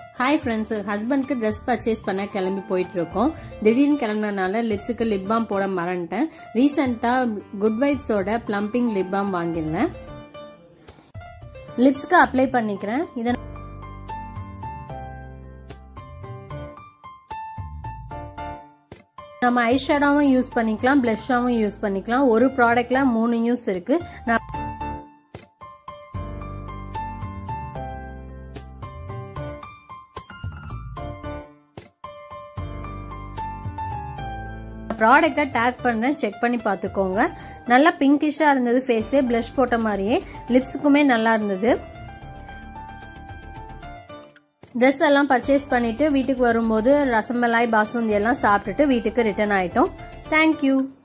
hi friends ஹஸ்பண்ட்க்கு dress purchase பண்ண கிளம்பி போயிட்டு இருக்கோம் திடீர்னு கிளம்புனனால லிப்ஸுக்கு லிப் பாம் போட மறந்துட்டேன் ரீசெண்டாக குட் வைப்ஸோட பிளம்பிங் லிப் பாம் வாங்கியிருந்தேன் லிப்ஸ்க்கு அப்ளை பண்ணிக்கிறேன் இதை நம்ம ஐ ஷேடாவும் யூஸ் பண்ணிக்கலாம் பிளஷாவும் யூஸ் பண்ணிக்கலாம் ஒரு ப்ராடக்ட்ல மூணு யூஸ் இருக்கு நான் ப்ராடக்டை டேக் பண்ணுறேன் செக் பண்ணி பார்த்துக்கோங்க நல்லா பிங்கிஷாக இருந்தது ஃபேஸே ப்ளஷ் போட்ட மாதிரியே லிப்ஸுக்குமே நல்லா இருந்தது ட்ரெஸ் எல்லாம் பர்ச்சேஸ் பண்ணிட்டு வீட்டுக்கு வரும்போது ரசமலாய் பாசுந்தி எல்லாம் சாப்பிட்டுட்டு வீட்டுக்கு ரிட்டர்ன் ஆயிட்டோம் தேங்க்யூ